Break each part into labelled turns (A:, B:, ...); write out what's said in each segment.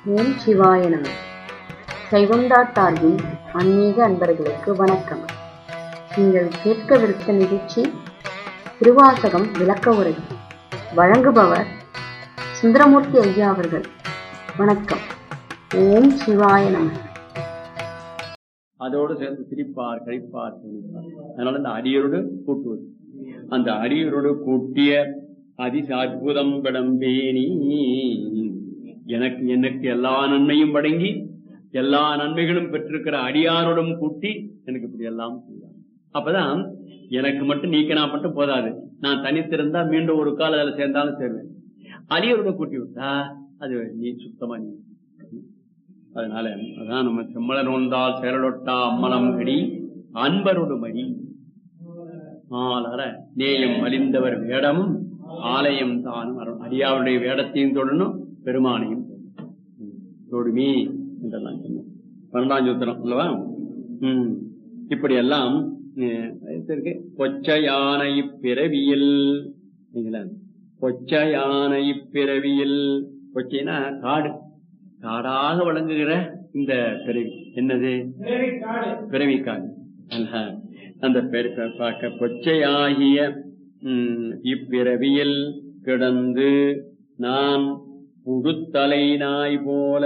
A: ஓம் சிவாய நம சைவம்டா டார்வின் ஆன்மீக அன்பர்களுக்கு வணக்கம் நீங்கள் கேட்கவிருத்த நிகழ்ச்சி திருவாசகம் விளக்க உரை வழங்குபவர் சுந்தரமூர்த்தி ஐயா அவர்கள் வணக்கம் ஓம் சிவாய நம
B: அதோடு சேர்ந்து சிரிப்பார் கழிப்பார் சிரிப்பார் அதனால இந்த அரியரோடு கூட்டுவது அந்த அரியரோடு கூட்டிய அதி அற்புதம் விடம்பேனி எனக்கு எனக்கு எல்லா நன்மையும் வழங்கி எல்லா நன்மைகளும் பெற்றிருக்கிற அடியாரோடும் கூட்டி எனக்கு இப்படி எல்லாம் செய்வார் அப்பதான் எனக்கு மட்டும் நீக்கினா மட்டும் போதாது நான் தனித்திருந்தா மீண்டும் ஒரு கால அதில் சேர்ந்தாலும் சேருவேன் அடியரோட கூட்டி விட்டா அது நீ சுத்தமா நீ அதனால அதான் நம்ம செம்மலர் ஒன்றால் செயலொட்டா அம்மலம் கடி அன்பரோடு மணி ஆளர நேயம் அழிந்தவர் வேடமும் ஆலயம் தானும் அருள் அடியாவுடைய வேடத்தையும் தொடணும் பெருமானையும் தொடுமி என்றெல்லாம் சொன்னோம் பன்னெண்டாம் சூத்திரம் அல்லவா உம் இப்படி எல்லாம் இருக்கு பொச்ச யானை பிறவியில் பொச்ச யானை பிறவியில் பொச்சைனா காடு காடாக வழங்குகிற இந்த பிறவி என்னது பிறவி காடு அந்த பொச்சையாகிய இப்பிறவியில் கிடந்து நான் புழுத்தலை நாய் போல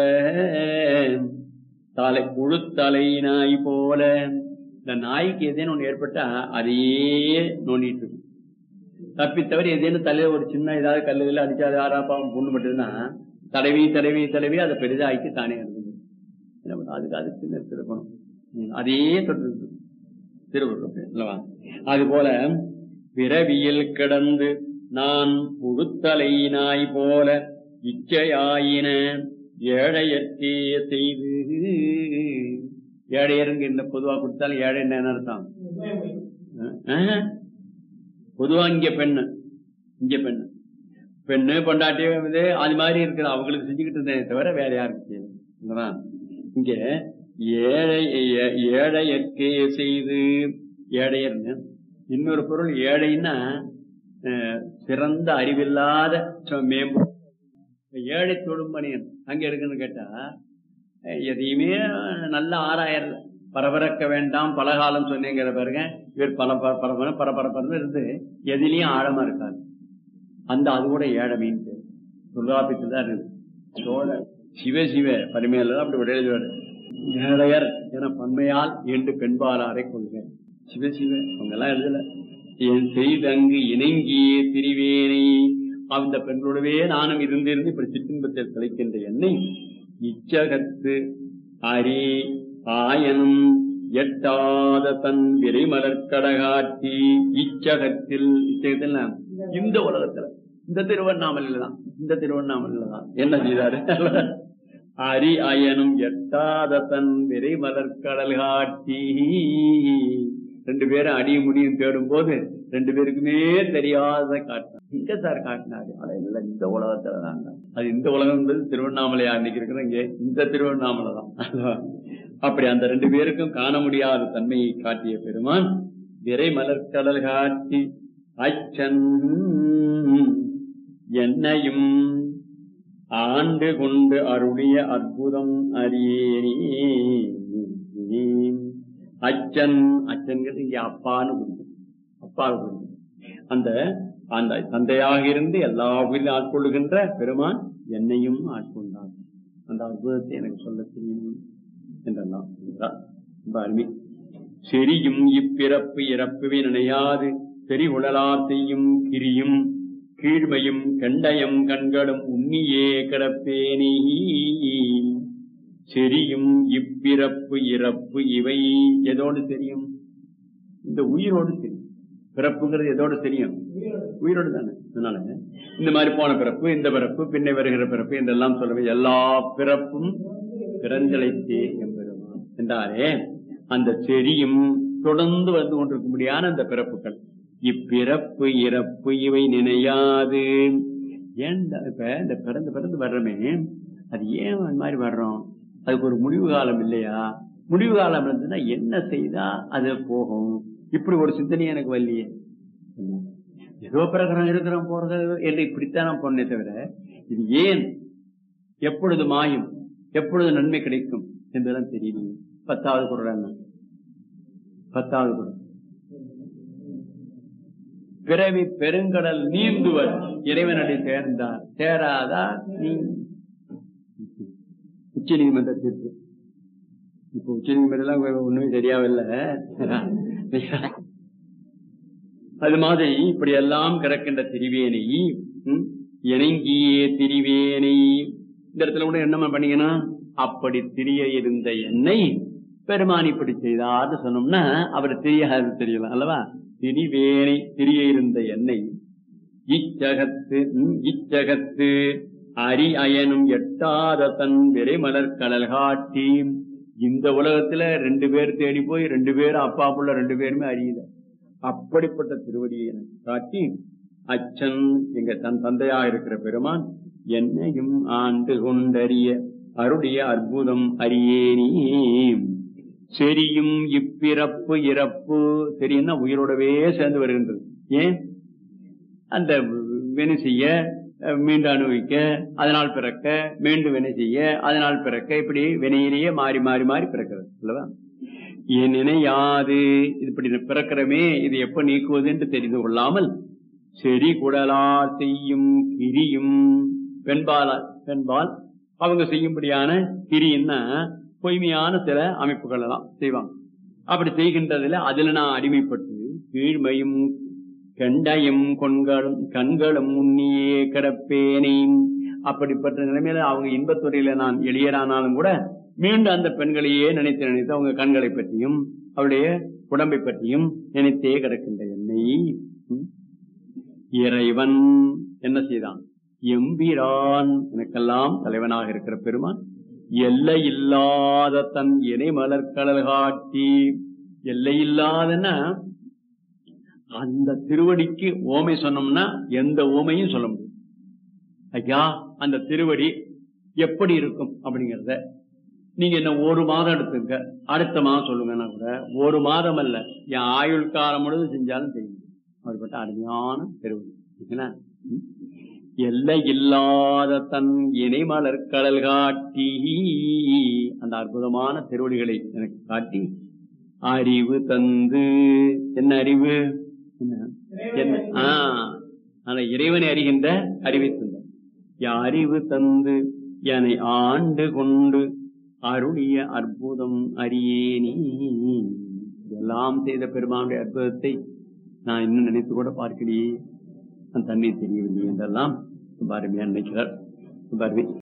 B: தலை புழுத்தலை நாய் போல இந்த நாய்க்கு எதேன்னு ஒண்ணு ஏற்பட்டா அதையே நோண்டிட்டு இருக்கு தப்பித்தவரை எதேன்னு தலையில ஒரு சின்ன ஏதாவது கல்லுகள் அடிச்சாது ஆறாப்பாவும் பொண்ணு மட்டும்னா தடவி தடவி தடவி அதை பெரிதாக்கி தானே இருந்தது அதுக்கு அது சின்ன திருப்பணம் அதையே தொட்டு திருவள்ளுவா அது போல பிறவியில் கிடந்து நான் புழுத்தலை நாய் போல இச்சையாயின ஏழையற்றே செய்து ஏழையருங்க இந்த பொதுவா கொடுத்தாலும் ஏழை என்ன அர்த்தம் பொதுவா இங்க பெண்ணு இங்க பெண்ணு பெண்ணு பொண்டாட்டி வந்து அது மாதிரி இருக்கிற அவங்களுக்கு செஞ்சுக்கிட்டு இருந்தேன் தவிர வேற யாருக்கு செய்யல இங்க ஏழை ஏழையற்கே செய்து ஏழையர்னு இன்னொரு பொருள் ஏழைன்னா சிறந்த அறிவில்லாத மேம்பு ஏழை தொடும்பணியன் அங்க இருக்குன்னு கேட்டா எதையுமே நல்ல ஆராயறது பரபரக்க வேண்டாம் பலகாலம் சொன்னேங்கிற பாருங்க இவர் பல பரபர பரபரப்பரன்னு இருந்து எதிலையும் ஆழமா இருக்காது அந்த அது கூட ஏழமைன்னு பேர் தொல்காப்பியத்தில் தான் இருக்குது சோழ சிவ சிவ பரிமையில தான் அப்படி எழுதுவாரு ஏழையர் என பன்மையால் என்று பெண்பாலாரை கொள்க சிவ சிவ அவங்க எல்லாம் எழுதல என் செய்தங்கு இணங்கிய பிரிவேனை அந்த பெண்களோடவே நானும் இருந்திருந்து இப்படி சிற்றின்பத்தில் கலைக்கின்ற என்னை இச்சகத்து அரி ஆயனும் எட்டாத தன் விரைமலர்கடகாட்டி இச்சகத்தில் இச்சகத்தில் இந்த உலகத்துல இந்த திருவண்ணாமலையில தான் இந்த திருவண்ணாமலையில தான் என்ன செய்தாரு அரி அயனும் எட்டாத தன் விரைமலர் கடல் காட்டி ரெண்டு பேரும் அடிய முடியும் தேடும் போது ரெண்டு பேருக்குமே தெரியாத காட்டினார் இங்க சார் காட்டினாரு அட இல்ல இந்த உலகத்துல தான் அது இந்த உலகம் திருவண்ணாமலையா அன்னைக்கு இருக்கிற இங்க இந்த திருவண்ணாமலை தான் அப்படி அந்த ரெண்டு பேருக்கும் காண முடியாத தன்மையை காட்டிய பெருமான் விரை மலர்கடல் காட்டி அச்சன் என்னையும் ஆண்டு கொண்டு அருளிய அற்புதம் அறியேனே அச்சன் அச்சன்கிறது இங்க அப்பான்னு குறிக்கும் அப்பாவை குறிக்கும் அந்த அந்த தந்தையாக இருந்து எல்லா உயிரிலும் ஆட்கொள்ளுகின்ற பெருமான் என்னையும் ஆட்கொண்டான் அந்த அற்புதத்தை எனக்கு சொல்ல தெரியும் என்றெல்லாம் ரொம்ப அருமை செரியும் இப்பிறப்பு இறப்புவே நினையாது செறி உழலார் செய்யும் கிரியும் கீழ்மையும் கண்டயம் கண்களும் உன்னியே கிடப்பேனே செரியும் இப்பிறப்பு இறப்பு இவை எதோடு தெரியும் இந்த உயிரோடு தெரியும் பிறப்புங்கிறது எதோடு தெரியும் உயிரோடு தானே அதனால இந்த மாதிரி போன பிறப்பு இந்த பிறப்பு பின்னை வருகிற பிறப்பு என்றெல்லாம் சொல்லவே எல்லா பிறப்பும் பிறந்தழைத்தே எம்பெருமான் என்றாரே அந்த செரியும் தொடர்ந்து வந்து கொண்டிருக்கும்படியான அந்த பிறப்புகள் இப்பிறப்பு இறப்பு இவை நினையாது ஏன் இப்ப இந்த பிறந்து பிறந்து வர்றமே அது ஏன் அந்த மாதிரி வர்றோம் அதுக்கு ஒரு முடிவு காலம் இல்லையா முடிவு காலம் இருந்ததுன்னா என்ன செய்தா அது போகும் இப்படி ஒரு சிந்தனை எனக்கு வரலையே ஏதோ பிரகரம் இருக்கிறோம் போறது என்று இப்படித்தான் நான் பொண்ணே தவிர இது ஏன் எப்பொழுது மாயும் எப்பொழுது நன்மை கிடைக்கும் என்பதெல்லாம் தெரியலையே பத்தாவது குரல் என்ன பத்தாவது குரல் பிறவி பெருங்கடல் நீந்துவர் இறைவனடி சேர்ந்தார் சேராதா நீ உச்ச நீதிமன்ற தீர்ப்பு இப்ப உச்ச நீதிமன்றம் ஒண்ணுமே தெரியாவில்ல அது மாதிரி இப்படி எல்லாம் கிடக்கின்ற திரிவேணி ம், இணங்கியே திரிவேணி இந்த இடத்துல கூட என்ன பண்ணீங்கன்னா அப்படி திரிய இருந்த எண்ணெய் பெருமான் இப்படி செய்தார்னு சொன்னோம்னா அவர் தெரியாது தெரியலாம் அல்லவா திரிவேணி திரிய இருந்த எண்ணெய் இச்சகத்து ம், இச்சகத்து அரி அயனும் எட்டாத தன் விரைமலர் கடல் காட்டி இந்த உலகத்துல ரெண்டு பேர் தேடி போய் ரெண்டு பேரும் அப்பா புள்ள ரெண்டு பேருமே அறியுத அப்படிப்பட்ட திருவடியை எனக்கு காட்டி அச்சன் எங்க தன் தந்தையா இருக்கிற பெருமான் என்னையும் ஆண்டு கொண்டறிய அருடைய அற்புதம் அறியேனி செரியும் இப்பிறப்பு இறப்பு சரின்னா உயிரோடவே சேர்ந்து வருகின்றது ஏன் அந்த வினை செய்ய அஹ், மீண்டும் அனுபவிக்க அதனால் பிறக்க மீண்டும் வினை செய்ய அதனால் பிறக்க இப்படி வினையிலேயே மாறி மாறி மாறி பிறக்கிறது அல்லவா என் நினையாது இது இப்படி பிறக்கிறமே இது எப்ப நீக்குவது என்று தெரிந்து கொள்ளாமல் செறி குடலார் செய்யும் கிரியும் பெண்பால் பெண்பால் அவங்க செய்யும்படியான கிரின்னா பொய்மையான சில அமைப்புகள் எல்லாம் செய்வாங்க அப்படி செய்கின்றதுல அதுல நான் அடிமைப்பட்டு கீழ்மையும் கண்டயம் கொண்களும் கண்களும் உன்னியே கிடப்பேனே அப்படிப்பட்ட நிலைமையில அவங்க இன்பத்துறையில நான் எளியரானாலும் கூட மீண்டும் அந்த பெண்களையே நினைத்து நினைத்து அவங்க கண்களை பற்றியும் அவருடைய உடம்பை பற்றியும் நினைத்தே கிடக்கின்ற என்னை ம், இறைவன் என்ன செய்தான் எம்பிரான் எனக்கெல்லாம் தலைவனாக இருக்கிற பெருமான் எல்லை இல்லாத தன் இணை மலர்கடல் காட்டி எல்லை இல்லாதன்னா அந்த திருவடிக்கு ஓமை சொன்னோம்னா எந்த ஓமையும் சொல்ல முடியும் ஐயா அந்த திருவடி எப்படி இருக்கும் அப்படிங்கறத நீங்க என்ன ஒரு மாதம் எடுத்துங்க அடுத்த மாதம் சொல்லுங்கன்னா கூட ஒரு மாதம் அல்ல என் ஆயுள் காலம் முழுவதும் செஞ்சாலும் செய்யும் அப்படிப்பட்ட அருமையான திருவடி சரிங்களா? ம். எல்லை இல்லாத தன் இணைமலர் கடல் காட்டி அந்த அற்புதமான திருவடிகளை எனக்கு காட்டி அறிவு தந்து என்ன அறிவு என்ன என்ன ஆ அந்த இறைவனை அறிகின்ற அறிவை தந்தார் அறிவு தந்து என்னை ஆண்டு கொண்டு அருளிய அற்புதம் அறியேனி எல்லாம் செய்த பெருமானுடைய அற்புதத்தை நான் இன்னும் நினைத்து கூட பார்க்கலையே நான் தண்ணீர் தெரியவில்லை என்றெல்லாம் ரொம்ப அருமையா நினைக்கிறார் ரொம்ப அருமை